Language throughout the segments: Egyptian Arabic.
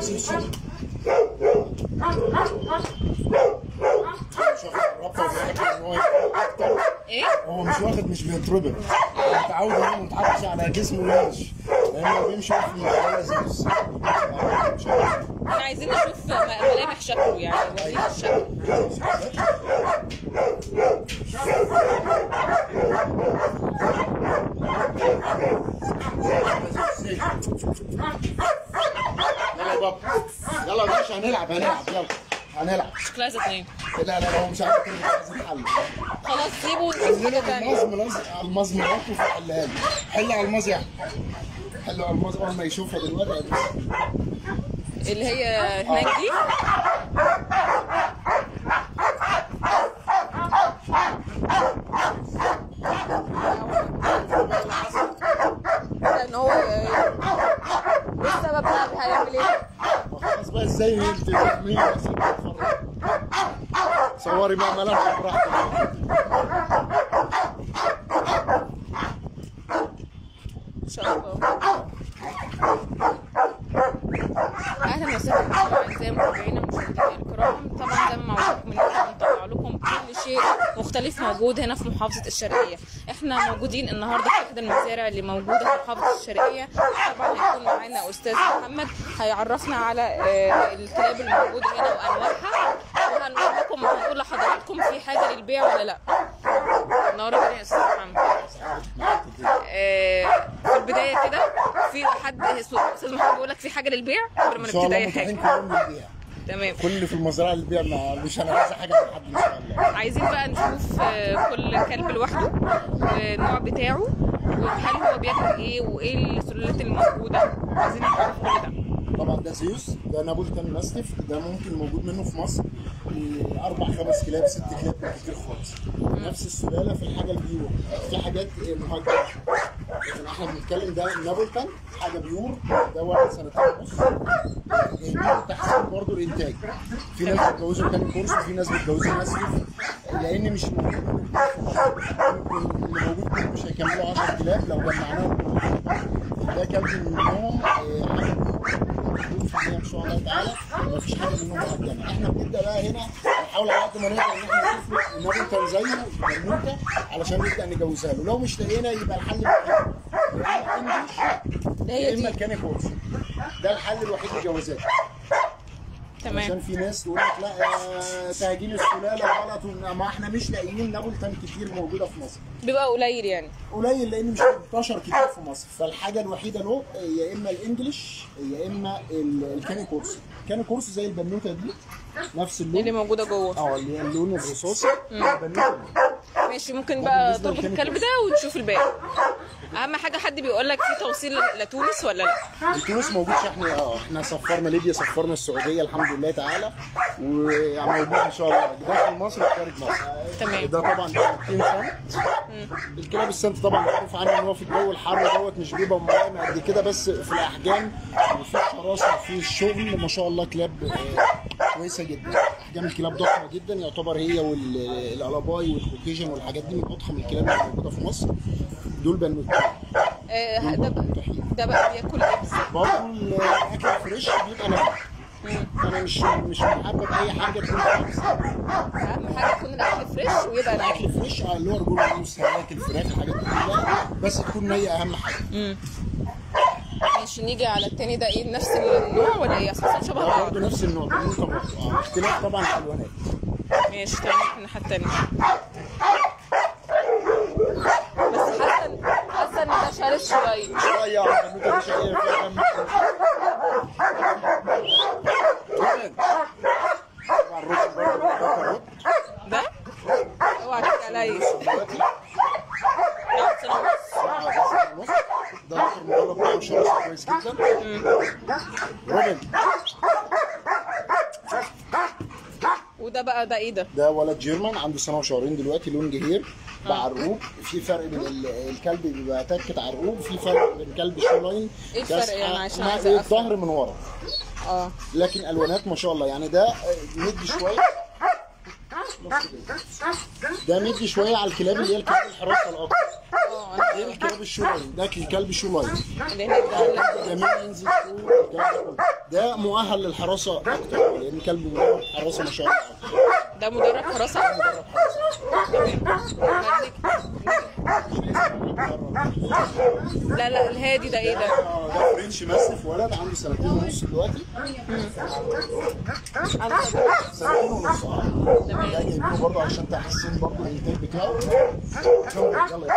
لازم الصبح مش واخد الرابطه وبيحكي ان هو يبقى اكتر ايه هو مش واخد مش بيتربط هو متعود ان هو متعرفش على جسمه ويمشي لان هو بيمشي واقف من الحياه لذيذ مش عارف. احنا عايزين نشوف م- ملامح شكله يعني ورينا الشكل يلا يا بابا يلا يا باشا هنلعب هنلعب يلا هنلعب شكلها ذات نايم لا لا لا هو مش عارف كده عايز يتحل خلاص سيبه ونشوف حاجه تانية الماظ ملاز الماظ مراته في حلها لي حل على الماظ يعني حل على الماظ اول ما يشوفها دلوقتي هيبص. اللي هي هناك دي ان هو ايه السبب بقى هيعمل ايه؟ خلاص بقى ازاي انت تعملي بس تتفرج. صوري بقى ملامح براحتك ان شاء الله اهلا وسهلا بكم اعزائي متابعينا ومشاهدينا الكرام طبعا زي ما معودكم ان احنا بنطلع لكم كل شيء مختلف موجود هنا في محافظه الشرقيه احنا موجودين النهارده في احدى المزارع اللي موجوده في محافظه الشرقيه طبعا هيكون معانا استاذ محمد هيعرفنا على آه، الكلاب الموجوده هنا وانواعها وهنقول لكم وهنقول لحضراتكم في حاجه للبيع ولا لا نورتنا يا استاذ محمد آه، في البدايه كده في حد استاذ محمد بيقول لك في حاجه للبيع قبل ما ان شاء نبتدي الله اي متاحين حاجه كلهم للبيع تمام كل اللي في المزرعه اللي بيع ما- مش انا عايز حاجه من حد ان شاء الله عايزين بقى نشوف آه، كل كلب لوحده والنوع بتاعه وهل هو بياكل ايه وايه السلالات الموجوده عايزين نعرف كل ده طبعا ده زيوس ده نابولتان ماستيف ده ممكن موجود منه في مصر إيه، اربع خمس كلاب ست كلاب كتير خالص نفس السلاله في الحاجه البيور في حاجات إيه، مهاجره لكن احنا بنتكلم ده نابولتان حاجه بيور ده واحد سنتين ونص جايبينه تحسين برضه الانتاج في ناس بتجوزوا كان كورس وفي ناس بتجوزوا ماستيف لان مش موجود ممكن اللي موجود كله مش هيكملوا 10 كلاب لو جمعناهم ده كلب منهم آه، حاجه ان شاء الله تعالى ما فيش حاجه منهم مهجنه احنا بنبدا بقى هنا نحاول على قد ما نقدر ان احنا نشوف له النبي كان زيه بنوته علشان نبدا نجوزها له لو مش لقينا يبقى الحل الوحيد يا اما انجلش هي يا اما دي كان كورس ده الحل الوحيد للجوازات عشان تمام في ناس تقول لك لا آه، تهجين السلاله غلط وإن- ما احنا مش لاقيين نابلتان كتير موجوده في مصر بيبقى قليل يعني قليل لان مش منتشر كتير في مصر فالحاجه الوحيده له يا اما الانجليش يا اما ال- الكاني كورس الكاني كورس زي البنوته دي نفس اللي اللون موجوده جوه اه اللي هي اللون الرصاصي البنوته دي. ماشي ممكن بقى بالنسبة تربط للكلب الكلب ده ونشوف الباقي اهم حاجه حد بيقول لك في توصيل لتونس ولا لا التونس موجود شحن اه احنا سفرنا ليبيا سفرنا السعوديه الحمد لله تعالى وموجود ان شاء الله داخل مصر وخارج مصر تمام ده طبعا 200 سنت الكلاب السنت طبعا معروف عنه ان هو في الجو الحر دوت مش بيبقى ملائم قد كده بس في الاحجام وفي الشراسه وفي الشغل ما شاء الله كلاب آه، كويسه جدا احجام الكلاب ضخمه جدا يعتبر هي والالاباي والكوكيجن والحاجات دي من اضخم الكلاب اللي موجوده في مصر دول بنوتين آه، دول ده برضه بقى متاحين ده بقى بياكل ايه بالظبط برضه الاكل الفريش بيبقى نبات انا مش مش محبب اي حاجه تكون خالص اهم حاجه يكون الاكل فريش ويبقى ناعم الاكل فريش اه اللي هو رجول الجاموس هناك الفراخ الحاجات دي كلها بس تكون نيه اهم حاجه ماشي نيجي على التاني ده ايه نفس النوع ولا ايه اساسا شبه ده بعض برضه نفس النوع بنوته برضه اه اختلاف طبعا في الالوانات ماشي تمام الناحيه التانيه بس حاسه حاسه ان ده شرس شويه شويه اه البنوته دي شقيه فيها دم جامد. طبعا الرز برضه ده كروت ده اوعى تيجي عليا دلوقتي لا، سنة ونص. ده دكتور مجرب بتاعه شرس كويس جدا روبن وده بقى ده ايه ده ده ولد جيرمان عنده سنه وشهرين دلوقتي لون جهير بعرقوب في فرق بين ال- الكلب بيبقى تكه عرقوب في فرق بين كلب شولاين إيه الفرق كاسحة، يعني عشان مع عايزة أفهم؟ الظهر من ورا اه لكن الوانات ما شاء الله يعني ده مدي شويه ده مدي شويه على الكلاب اللي هي الكلاب الحراسه الاكتر اه غير الكلاب الشو لاين ده الكلب شو لاين اللي هناك ده لا. جميل ينزل فوق الكلام ده كله. ده مؤهل للحراسه اكتر لان كلب مدرب حراسه ما شاء الله ده مدرب حراسه لا لا الهادي ده ايه ده آه، ده فرنش ماستف ولد عنده سنتين ونص دلوقتي سنتين ونص اه ده جايبينه برضه عشان تحسين برضه الانتاج بتاعه يلا يلا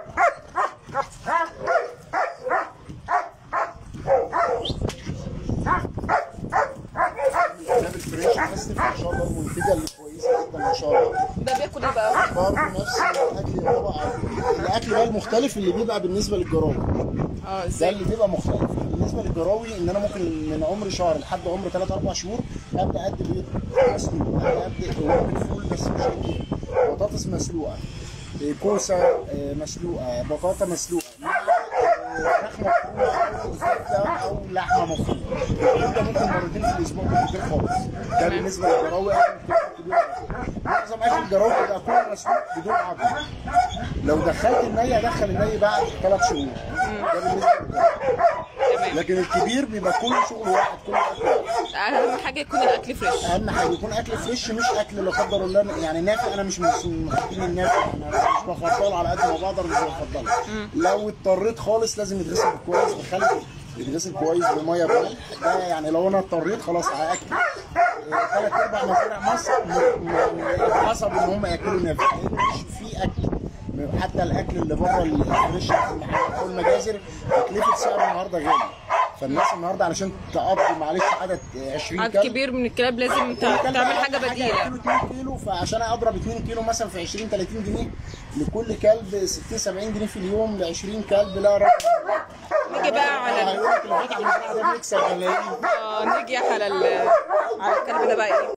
ده بالفرنش ماستف ما شاء الله المنتجه اللي كويسه جدا ما شاء الله ده بياكل ايه بقى برضه نفس الاكل طبعا الاكل بقى المختلف اللي بيبقى بالنسبه للجراوي اه ده ازاي اللي بيبقى مختلف بالنسبه للجراوي ان انا ممكن من عمر شهر لحد عمر 3 4 شهور ابدا ادي بيض مسلوق ابدا ادي وأعمل فول بس مش كتير بطاطس مسلوقه إيه، كوسه إيه، مسلوقه بطاطا مسلوقه مع إيه، فراخ مفرومه او زبده او لحمه مفرومه ده ممكن مرتين في الاسبوع كتير خالص ده بالنسبه للجراوي أكل كبير. معظم اكل الجراوي بيبقى كله مسلوق بدون عظم لو دخلت الني ادخل الني بعد ثلاث شهور ده بالنسبه للجراوي تمام لكن الكبير بيبقى كله شغل واحد كله اكل واحد اهم حاجه يكون الاكل فريش اهم حاجه يكون اكل فريش مش اكل لا قدر الله يعني نافع انا مش من محبين النافع انا مش بفضله على قد ما بقدر مش بفضله لو اضطريت خالص لازم يتغسل كويس بخل يتغسل كويس بميه بملح ده يعني لو انا اضطريت خلاص هاكل ثلاث ارباع مزارع مصر م- م- حسب ان هم ياكلوا نافع لان مش في اكل حتى الاكل اللي بره الفريش في المحلات او المجازر تكلفه سعره النهارده غالي فالناس النهارده علشان تقضي معلش عدد 20 عدد كلب كبير من الكلاب لازم تع- تعمل حاجه بديله كيلو 2 كيلو فعشان اضرب 2 كيلو مثلا في 20 30 جنيه لكل كلب 60 70 جنيه في اليوم ل 20 كلب لا رقم نيجي بقى على ال- هيقول لك اللي فات على المزرعه ده بيكسب ملايين اه نيجي على ال- على الكلب ده بقى ايه